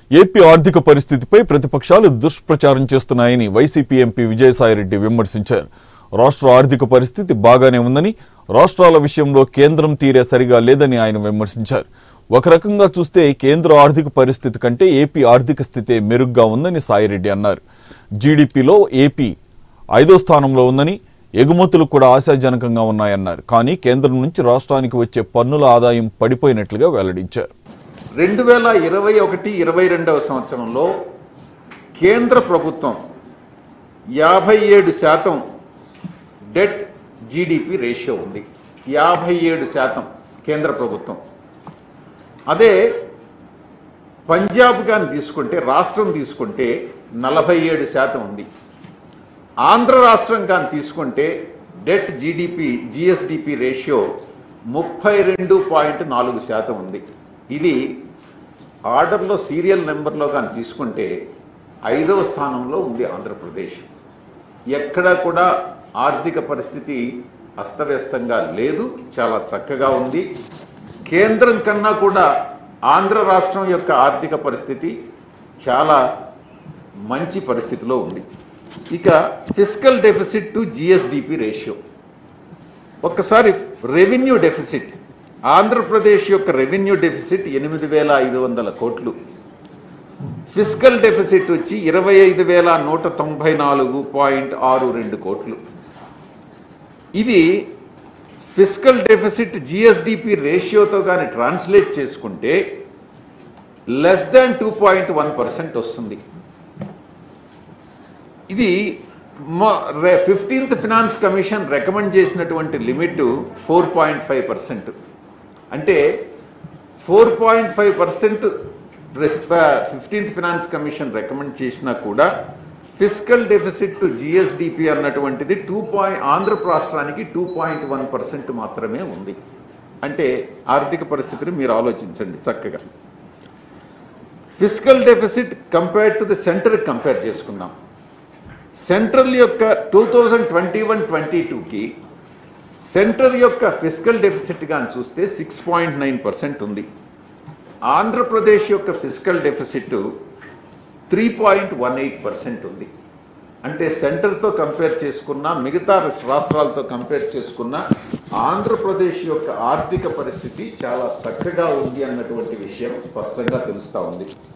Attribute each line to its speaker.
Speaker 1: AP ఆర్థిక పరిస్థితిపై ప్రతిపక్షాలు దుష్ప్రచారం చేస్తున్నాయని వైసీపీ ఎంపీ విజయసాయిరెడ్డి విమర్శించారు రాష్ట్ర ఆర్థిక పరిస్థితి బాగానే ఉందని రాష్ట్రాల విషయంలో కేంద్రం తీరే సరిగా లేదని ఆయన విమర్శించారు ఒక రకంగా చూస్తే కేంద్ర ఆర్థిక పరిస్థితి కంటే ఏపీ ఆర్థిక స్థితే మెరుగ్గా ఉందని సాయిరెడ్డి అన్నారు జీడీపీలో ఏపీ ఐదో స్థానంలో ఉందని ఎగుమతులు కూడా ఆశాజనకంగా ఉన్నాయన్నారు కానీ కేంద్రం నుంచి రాష్ట్రానికి వచ్చే పన్నుల ఆదాయం పడిపోయినట్లుగా వెల్లడించారు
Speaker 2: రెండు వేల ఇరవై ఒకటి ఇరవై రెండవ సంవత్సరంలో కేంద్ర ప్రభుత్వం యాభై ఏడు శాతం డెట్ జీడిపి రేషియో ఉంది యాభై ఏడు శాతం కేంద్ర ప్రభుత్వం అదే పంజాబ్ కానీ తీసుకుంటే రాష్ట్రం తీసుకుంటే నలభై ఏడు శాతం ఉంది ఆంధ్ర రాష్ట్రం కానీ తీసుకుంటే డెట్ జీడిపి జిఎస్డిపి రేషియో ముప్పై రెండు పాయింట్ నాలుగు శాతం ఉంది ఇది ఆర్డర్లో సీరియల్ నెంబర్లో కానీ తీసుకుంటే ఐదవ స్థానంలో ఉంది ఆంధ్రప్రదేశ్ ఎక్కడ కూడా ఆర్థిక పరిస్థితి అస్తవ్యస్తంగా లేదు చాలా చక్కగా ఉంది కేంద్రం కన్నా కూడా ఆంధ్ర రాష్ట్రం యొక్క ఆర్థిక పరిస్థితి చాలా మంచి పరిస్థితిలో ఉంది ఇక physical deficit to GSDP ratio ఒక్కసారి రెవెన్యూ డెఫిసిట్ ఆంధ్రప్రదేశ్ యొక్క రెవెన్యూ డెఫిసిట్ ఎనిమిది వేల ఐదు వందల కోట్లు ఫిజికల్ డెఫిసిట్ వచ్చి ఇరవై ఐదు వేల నూట తొంభై నాలుగు పాయింట్ ఆరు రెండు కోట్లు ఇది ఫిజికల్ డెఫిసిట్ జిఎస్డిపి రేషియోతో కానీ ట్రాన్స్లేట్ చేసుకుంటే less than two point one percent వస్తుంది ఇది ఫిఫ్టీన్త్ ఫినాన్స్ కమిషన్ రికమెండ్ చేసినటువంటి limit four point five percent అంటే four point five percent fifteenth finance commission recommend చేసినా కూడా ఫిజికల్ డెఫిసిట్ టు జిఎస్డిపి అన్నటువంటిది two point Andhra రాష్ట్రానికి టూ పాయింట్ వన్ పర్సెంట్ మాత్రమే ఉంది అంటే ఆర్థిక పరిస్థితిని మీరు ఆలోచించండి చక్కగా physical deficit compare to the centre compare చేసుకుందాం సెంట్రల్ యొక్క two thousand twenty one twenty టూకి సెంటర్ యొక్క ఫిజికల్ డెఫిసిట్ కానీ చూస్తే సిక్స్ పాయింట్ నైన్ పర్సెంట్ ఉంది ఆంధ్రప్రదేశ్ యొక్క physical deficit three point one eight percent ఉంది అంటే సెంటర్తో కంపేర్ చేసుకున్న మిగతా రాష్ట్రాలతో కంపేర్ చేసుకున్న ఆంధ్రప్రదేశ్ యొక్క ఆర్థిక పరిస్థితి చాలా చక్కగా ఉంది అన్నటువంటి విషయం స్పష్టంగా తెలుస్తూ ఉంది